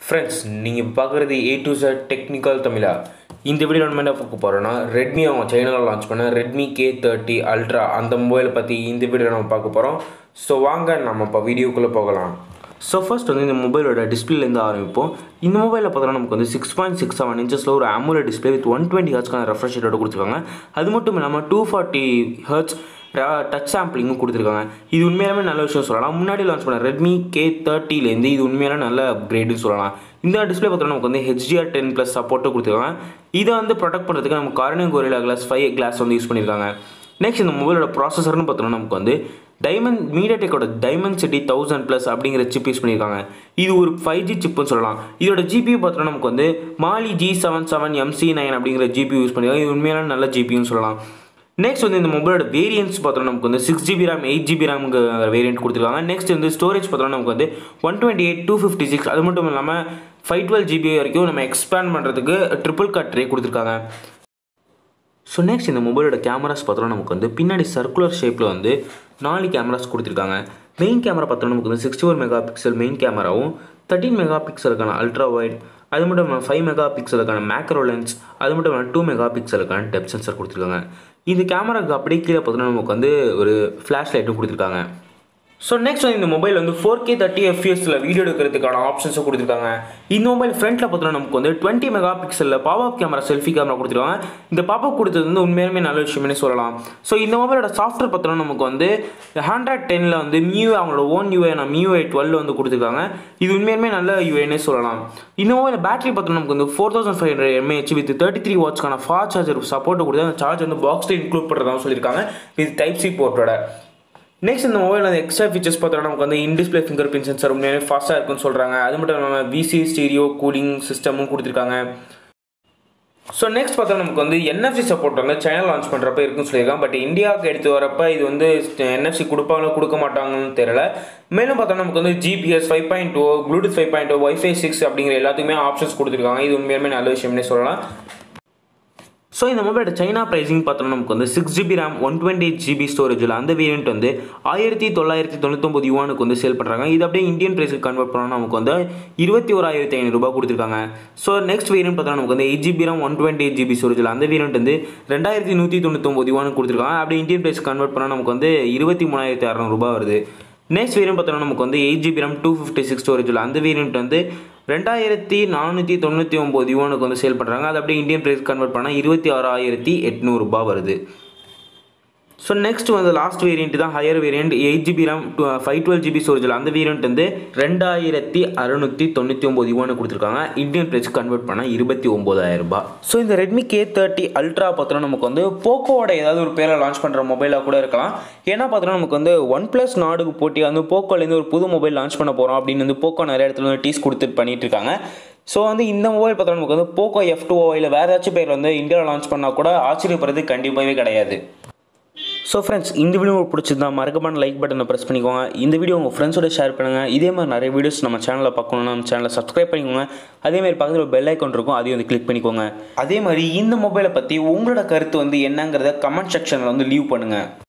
friends நீங்கள் பார்க்குறது A to Z technical தமிழா இந்த வீடியோ நம்ம என்ன பார்க்க போகிறோன்னா ரெட்மி அவங்க சைனாவில் லான்ச் பண்ண ரெட்மி கே தேர்ட்டி அல்ட்ரா அந்த மொபைலை பற்றி இந்த வீடியோ நம்ம பார்க்க போகிறோம் ஸோ வாங்க நம்ம இப்போ வீடியோக்குள்ளே போகலாம் ஸோ ஃபர்ஸ்ட் வந்து இந்த மொபைலோட டிஸ்பிளேலேருந்து ஆரம்பிப்போம் இந்த மொபைலில் பார்த்தோன்னா நமக்கு வந்து சிக்ஸ் பாயிண்ட் சிக்ஸ் செவன் இன்ச்சஸில் ஒரு AMOLED display with one twenty ஹர்ட்ஸ்க்கான ரெஃப்ரெஷ் ரேட்டோட கொடுத்துருக்காங்க அது மட்டும் இல்லாமல் டூ ஃபார்ட்டி ஹர்ட்ஸ் டச் சாம்பிளிங்கும் கொடுத்துருக்காங்க இது உண்மையாலுமே நல்ல விஷயம் சொல்லலாம் முன்னாடி லான்ச் பண்ண ரெட்மி கே தேர்ட்டிலேருந்து இது உண்மையில நல்ல அப்கிரேடுன்னு சொல்லலாம் இந்த டிஸ்பிளே பார்த்தோன்னா நமக்கு வந்து ஹெச்டிஆர் டென் ப்ளஸ் சப்போர்ட்டும் கொடுத்துருக்காங்க இதை வந்து ப்ரொடெக்ட் பண்ணுறதுக்கு நம்ம Corning Gorilla glass five glass வந்து யூஸ் பண்ணியிருக்காங்க நெக்ஸ்ட் இந்த மொபைலோட ப்ராசஸர்னு பார்த்தோன்னா நமக்கு வந்து டைமண்ட் மீடியாடெக்கோட டைமண்ட் சிட்டி தௌசண்ட் ப்ளஸ் அப்படிங்கிற சிப் யூஸ் பண்ணியிருக்காங்க இது ஒரு ஃபைவ் ஜி சிப்புன்னு சொல்லலாம் இதோட ஜிபியூ பார்த்தோன்னா நமக்கு வந்து Mali G seven seven MC nine அப்படிங்கிற ஜிபி யூஸ் பண்ணியிருக்காங்க இது உண்மையான நல்ல ஜிபின்னு சொல்லலாம் நெக்ஸ்ட் வந்து இந்த மொபைலோட வேரியன்ட்ஸ் பார்த்தோம்னா நமக்கு வந்து six GB RAM eight GB ரேமுக்கு வேரியன்ட் கொடுத்துருக்காங்க நெக்ஸ்ட் வந்து ஸ்டோரேஜ் பார்த்தோம்னா நமக்கு வந்து one twenty eight two fifty six அது மட்டும் இல்லாமல் ஃபைவ் டுவெல் ஜிபி வரைக்கும் நம்ம எக்ஸ்பேண்ட் பண்ணுறதுக்கு ட்ரிபிள் கட் ட்ரே கொடுத்துருக்காங்க ஸோ நெக்ஸ்ட் இந்த மொபைலோட கேமராஸ் பார்த்தோம்னா நமக்கு வந்து பின்னாடி சர்க்குலர் ஷேப்பில் வந்து நாலு கேமராஸ் கொடுத்துருக்காங்க மெயின் கேமரா பார்த்தோம்னா நமக்கு வந்து sixty four mega pixel main கேமராவும் தேர்ட்டின் மெகா பிக்சலுக்கான அல்ட்ரா வைட் அது மட்டும் இல்லாமல் ஃபைவ் மெகா பிக்சலுக்கான மேக்ரோ லென்ஸ் அது மட்டும் இல்லாமல் டூ மெகா பிக்சலுக்கான டெப் சென்சர் கொடுத்துருக்காங்க இந்த கேமராக்கு அப்படியே கீழே பார்த்தோன்னா நமக்கு வந்து ஒரு ஃப்ளாஷ் லைட்டும் கொடுத்துருக்காங்க ஸோ நெக்ஸ்ட் வந்து இந்த மொபைல் வந்து ஃபோர் கே தேர்ட்டி எஃப்எஸில் வீடியோ எடுக்கிறதுக்கான ஆப்ஷன்ஸும் கொடுத்துருக்காங்க இந்த மொபைல் ஃப்ரண்ட்டில் பார்த்தோன்னா நமக்கு வந்து டுவெண்ட்டி மெகா பிக்சலில் பாப்அப் கேமரா செல்ஃபி கேமரா கொடுத்துருக்காங்க இந்த பாப்அப் கொடுத்தது வந்து உண்மையாலுமே நல்ல விஷயமே சொல்லலாம் ஸோ இந்த மொபைலோட சாஃப்ட்வேர் பார்த்தோன்னா நமக்கு வந்து ஹண்ட்ரட் டெனில் வந்து மியூ அவங்களோட ஓன் யூஏ நான் மியூஐ டுவெல் வந்து கொடுத்துருக்காங்க இது உண்மையாலுமே நல்ல யூஏனே சொல்லலாம் இந்த மொபைல் பேட்டரி பார்த்தோன்னா நமக்கு வந்து four thousand five hundred mAh with thirty three வாட்ச்க்கான ஃபாஸ்ட் சார்ஜர் சப்போர்ட் கொடுத்து அந்த சார்ஜ் வந்து பாக்ஸில் இன்க்ளூட் பண்ணுறதா சொல்லியிருக்காங்க இது டைப் சி போர்ட்டோட நெக்ஸ்ட் இந்த மொபைல் வந்து எக்ஸ்ட்ரா ஃபீச்சர்ஸ் பார்த்தோம்னா நமக்கு வந்து இன்டிஸ்பிளே ஃபிங்கர் பிரிண்ட் சென்சர் உண்மையாலே ஃபாஸ்ட்டாக இருக்குன்னு சொல்கிறாங்க அது மட்டும் இல்லாமல் விசி ஸ்டீரியோ கூலிங் சிஸ்டமும் கொடுத்துருக்காங்க ஸோ நெக்ஸ்ட் பார்த்தா நமக்கு வந்து என்எஃப்சி சப்போர்ட் வந்து சைனா லான்ச் பண்ணுறப்ப இருக்குன்னு சொல்லியிருக்காங்க பட் இந்தியாவுக்கு எடுத்து வரப்ப இது வந்து என்எஃப்சி கொடுப்பாங்களோ கொடுக்க மாட்டாங்கன்னு தெரியல மேலும் பார்த்தா நமக்கு வந்து GPS five point two Bluetooth five point two wifi six அப்படிங்கிற எல்லாத்துக்குமே ஆப்ஷன்ஸ் கொடுத்துருக்காங்க இது உண்மையுமே நல்ல விஷயம்னே சொல்லலாம் ஸோ இந்த மொபைலோட சைனா ப்ரைஸிங் பார்த்தோம்னா நமக்கு வந்து six GB RAM one twenty eight GB ஸ்டோரேஜில் அந்த வேரியன்ட் வந்து ஆயிரத்தி தொள்ளாயிரத்தி தொண்ணூத்தொம்பது யுவானுக்கு வந்து சேல் பண்ணுறாங்க இது அப்படியே இந்தியன் ப்ரைஸுக்கு கன்வெர்ட் பண்ணால் நமக்கு வந்து இருபத்தி ஓராயிரத்தி ஐநூறுரூபா கொடுத்துருக்காங்க ஸோ நெக்ஸ்ட் வேரியன்ட் பார்த்தோம்னா நமக்கு வந்து eight GB RAM one twenty eight GB ஸ்டோரேஜில் அந்த வேரியன்ட் வந்து ரெண்டாயிரத்தி நூற்றி தொண்ணூத்தொம்பது யுவானுக்கு கொடுத்துருக்காங்க அப்படியே இந்தியன் ப்ரைஸ் கன்வெர்ட் பண்ணால் நமக்கு வந்து இருபத்தி மூணாயிரத்தி அறநூறுபா வருது நெக்ஸ்ட் வேரியன்ட் பார்த்தோம்னா நமக்கு வந்து eight GB RAM two fifty six ஸ்டோரேஜில் அந்த வேரியன்ட் வந்து ரெண்டாயிரத்தி நானூற்றி தொண்ணூற்றி ஒம்பது யுவானுக்கு வந்து சேல் பண்ணுறாங்க அது அப்படியே இந்தியன் ப்ரைஸ் கன்வெர்ட் பண்ணால் இருபத்தி ஆறாயிரத்தி எட்நூறுபா வருது ஸோ நெக்ஸ்ட் வந்து லாஸ்ட் வேரியன்ட் தான் higher variant eight GB RAM five twelve GB ஸ்டோரேஜில் அந்த வேரியன்ட் வந்து ரெண்டாயிரத்தி அறுநூற்றி தொண்ணூற்றி ஒம்பது யுவானு கொடுத்துருக்காங்க இந்தியன் ப்ரைஸ் கன்வெர்ட் பண்ணால் இருபத்தி ஒம்பதாயிரம் ரூபாய் ஸோ இந்த ரெட்மி கே தேர்ட்டி அல்ட்ரா பார்த்தோன்னா நமக்கு வந்து போக்கோவோட ஏதாவது ஒரு பேரை லான்ச் பண்ணுற மொபைலாக கூட இருக்கலாம் ஏன்னா பார்த்தோன்னா நமக்கு வந்து ஒன் ப்ளஸ் நாடுக்கு போட்டி வந்து போக்கோலேருந்து ஒரு புது மொபைல் லான்ச் பண்ண போகிறோம் அப்படின்னு வந்து போக்கோ நிறைய இடத்துல வந்து டீஸ் கொடுத்துட்டு பண்ணிட்டு இருக்காங்க ஸோ வந்து இந்த மொபைல் பார்த்தோன்னா நமக்கு வந்து போக்கோ எஃப் டூ இல்லை வேறு ஏதாச்சும் பேர் வந்து இந்தியாவில் லான்ச் பண்ணால் கூட ஆச்சரியப்படுறது கண்டிப்பாகவே கிடையாது ஸோ ஃப்ரெண்ட்ஸ் இந்த வீடியோ உங்களுக்கு பிடிச்சிருந்தா மறக்காம லைக் பட்டனை ப்ரெஸ் பண்ணிக்கோங்க இந்த வீடியோ உங்கள் ஃப்ரெண்ட்ஸோட ஷேர் பண்ணுங்கள் இதே மாதிரி நிறைய வீடியோஸ் நம்ம சேனலில் பார்க்கணும்னா நம்ம சேனலை சப்ஸ்கிரைப் பண்ணிக்கோங்க அதே மாதிரி பக்கத்தில் பெல் ஐக்கான் இருக்கும் அதையும் வந்து கிளிக் பண்ணிக்கோங்க அதே மாதிரி இந்த மொபைலை பற்றி உங்களோட கருத்து வந்து என்னங்கிறத கமெண்ட் செக்ஷனில் வந்து லீவ் பண்ணுங்கள்